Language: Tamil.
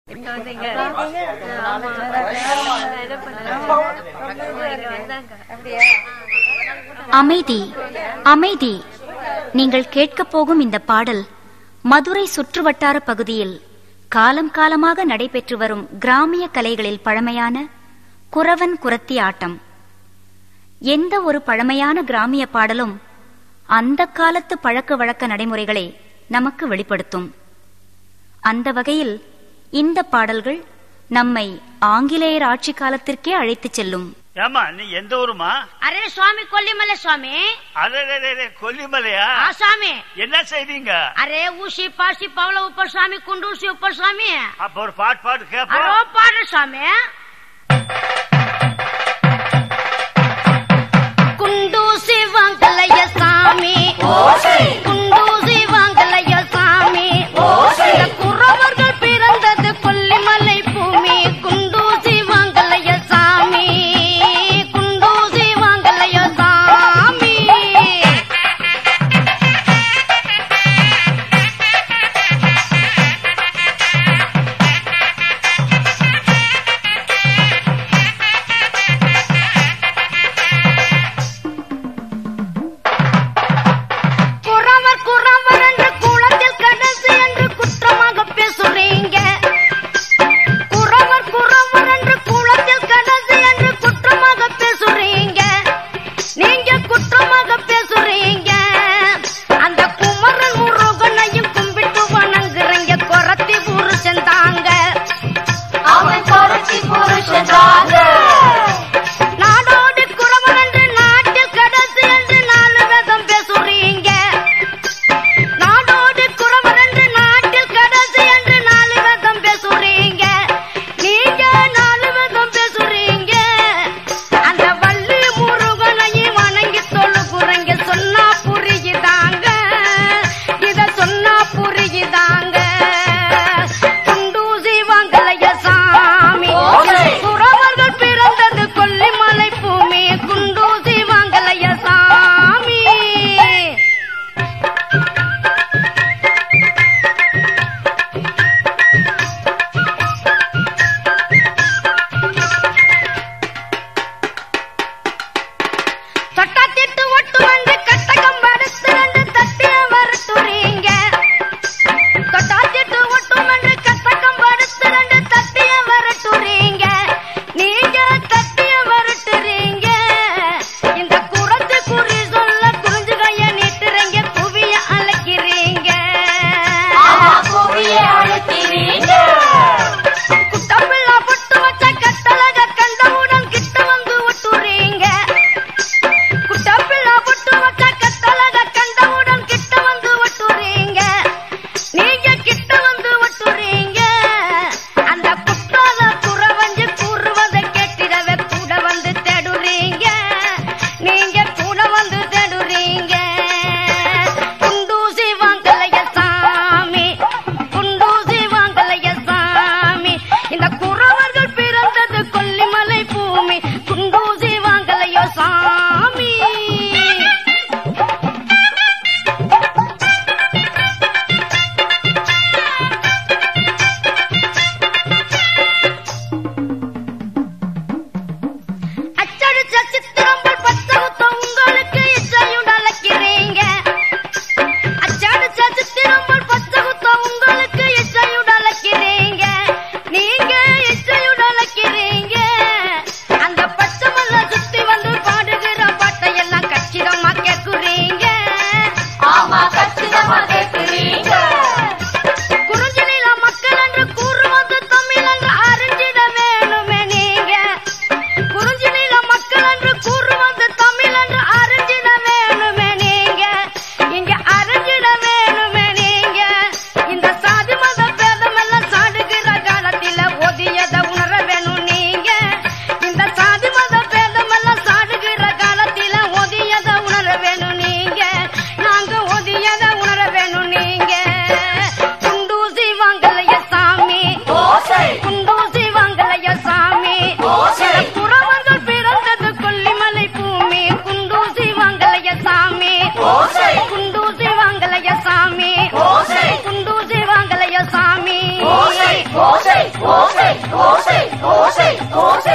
இங்க வந்தீங்க ஆமா. நான் என்ன பண்ணேன்? இங்க வந்தாங்க. அமைதி அமைதி நீங்கள் கேட்கப் போகும் இந்த பாடல் மதுரை சுற்றுவட்டார பகுதியில் காலம் காலமாக நடைபெற்று வரும் கிராமிய கலைகளில் பழமையான குறவன் குரத்தி ஆட்டம் எந்த ஒரு பழமையான கிராமிய பாடலும் அந்த காலத்து பழக்க வழக்க நடைமுறைகளை நமக்கு வெளிப்படுத்தும் அந்த வகையில் இந்த பாடல்கள் நம்மை ஆங்கிலேயர் ஆட்சி காலத்திற்கே அழைத்துச் செல்லும் ஏமா நீ எந்த ஊருமா அரே சுவாமி கொல்லிமலை சுவாமி அरे கொல்லிமலையா ஆ சுவாமி என்ன செய்றீங்க அரே ஊசி பாசி பவள உப்பர் சுவாமி குண்டூசி உப்பர் சுவாமி அப்ப ஒரு பாட்டு பாட்டு அரோ கேப்போம் பாடுற சுவாமி குண்டூசி வாங்கலைய சாமி குண்டூசி வாங்கலைய சாமி இந்த குறவர்கள் பிறந்தது கொல்லிமலை பூமி குண்டூசி வாங்கலைய சாமி குண்டூசி வாங்கலைய சாமி குறவர் ஓசை ஓசை ஓசை ஓசை ஓசை